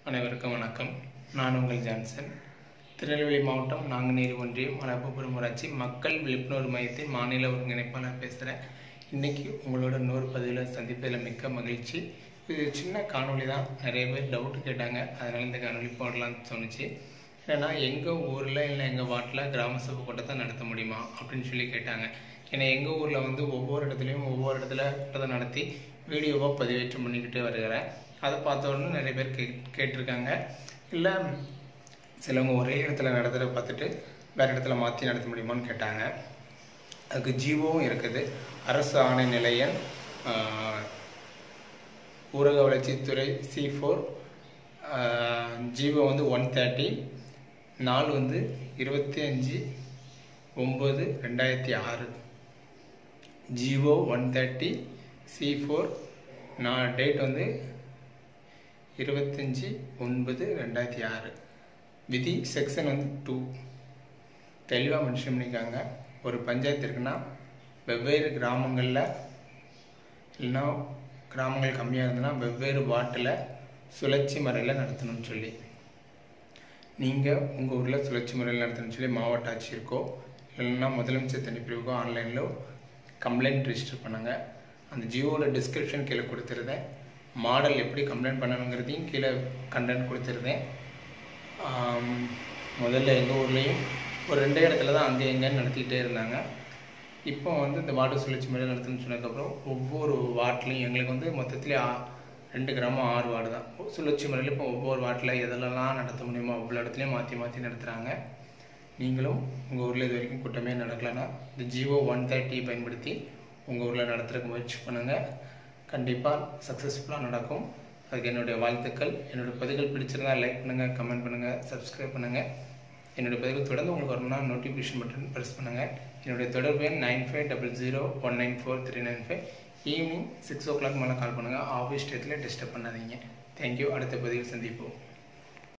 அனைவருக்கும் வணக்கம் நான் உங்கள் ஜான்சன் திருநெல்வேலி மாவட்டம் நாங்குநேரி ஒன்றியம் மலப்புபுரம் ஊராட்சி மக்கள் விழிப்புணர்வு மையத்தின் மாநில ஒருங்கிணைப்பாளர் பேசுகிறேன் இன்னைக்கு உங்களோட இன்னொரு பதிவில் சந்திப்பதில் மிக்க மகிழ்ச்சி இது சின்ன காணொளி தான் நிறைய பேர் டவுட் கேட்டாங்க அதனால் இந்த காணொளி போடலாம்னு தோணுச்சு ஏன்னா எங்கள் ஊரில் இல்லை எங்கள் வாட்டில் கிராம சபை கூட்டத்தை நடத்த முடியுமா அப்படின்னு சொல்லி கேட்டாங்க ஏன்னா எங்கள் ஊரில் வந்து ஒவ்வொரு இடத்துலையும் ஒவ்வொரு இடத்துல கூட்டத்தை நடத்தி வீடியோவாக பதிவேற்றம் பண்ணிக்கிட்டே வருகிறேன் அதை பார்த்த உடனே நிறைய பேர் கே கேட்டிருக்காங்க இல்லை சிலவங்க ஒரே இடத்துல நடத்துகிறத பார்த்துட்டு வேறு இடத்துல மாற்றி நடத்த முடியுமான்னு கேட்டாங்க அதுக்கு ஜீவோவும் இருக்குது அரசு ஆணை நிலையம் ஆஹ், ஊரக வளர்ச்சித்துறை சி ஃபோர் ஜீவோ வந்து ஒன் தேர்ட்டி நாள் வந்து இருபத்தி அஞ்சு ஒம்பது ரெண்டாயிரத்தி ஆறு GO one thirty C four நான் டேட் வந்து இருபத்தஞ்சி ஒன்பது ரெண்டாயிரத்தி ஆறு விதி செக்ஷன் வந்து டூ தெளிவாக மென்ஷன் பண்ணியிருக்காங்க ஒரு பஞ்சாயத்து இருக்குன்னா வெவ்வேறு கிராமங்களில் இல்லைன்னா கிராமங்கள் கம்மியாக இருந்ததுன்னா வெவ்வேறு வார்டில் சுழற்சி முறையில் நடத்தணும்னு சொல்லி நீங்கள் உங்கள் ஊரில் சுழற்சி முறையில் நடத்தணும்னு சொல்லி மாவட்ட ஆட்சியருக்கோ இல்லைன்னா முதலமைச்சர் தனிப்பிரிவுக்கோ ஆன்லைனில் கம்ப்ளைண்ட் ரிஜிஸ்டர் பண்ணுங்க அந்த ஜியோவோட டிஸ்கிரிப்ஷன் கீழே கொடுத்துருந்தேன் மாடல் எப்படி கம்ப்ளைண்ட் பண்ணணுங்கிறதையும் கீழே கண்டென்ட் கொடுத்துருந்தேன் ஆம், முதல்ல எங்கள் ஊர்லேயும் ஒரு ரெண்டே இடத்துல தான் அங்கே எங்கேன்னு நடத்திக்கிட்டே இருந்தாங்க இப்போ வந்து இந்த வார்டு சுழற்சி முறையில் நடத்தணும்னு சொன்னதுக்கப்புறம் ஒவ்வொரு வார்ட்லேயும் எங்களுக்கு வந்து மொத்தத்திலே ஆ- ரெண்டு கிராமம் ஆறு வார்டு தான் சுழற்சி முறையில் இப்போ ஒவ்வொரு வார்டில் எதெல்லாம் நடத்த முடியுமோ அவ்வளோ இடத்துலையும் மாற்றி மாற்றி நடத்துகிறாங்க நீங்களும் உங்கள் ஊரில் இது வரைக்கும் கூட்டமே நடக்கலைன்னா இந்த ஜியோ ஒன் தேர்ட்டி பயன்படுத்தி உங்கள் ஊரில் நடத்துறதுக்கு முயற்சி பண்ணுங்கள் கண்டிப்பாக சக்ஸஸ்ஃபுல்லாக நடக்கும் அதுக்கு என்னுடைய வாழ்த்துக்கள் என்னுடைய பதிவுகள் பிடிச்சிருந்தா லைக் பண்ணுங்கள் கமெண்ட் பண்ணுங்கள் சப்ஸ்கிரைப் பண்ணுங்கள் என்னுடைய பதிவுகள் தொடர்ந்து உங்களுக்கு வரணும்னா நோட்டிஃபிகேஷன் பட்டன் ப்ரெஸ் பண்ணுங்கள் என்னுடைய தொடர்பு எண் nine five double zero one nine four three nine five evening six o'clock மேலே கால் பண்ணுங்கள் ஆஃபீஸ் டேத்தில் டிஸ்டர்ப் பண்ணாதீங்க தேங்க்யூ அடுத்த பதிவில் சந்திப்போம்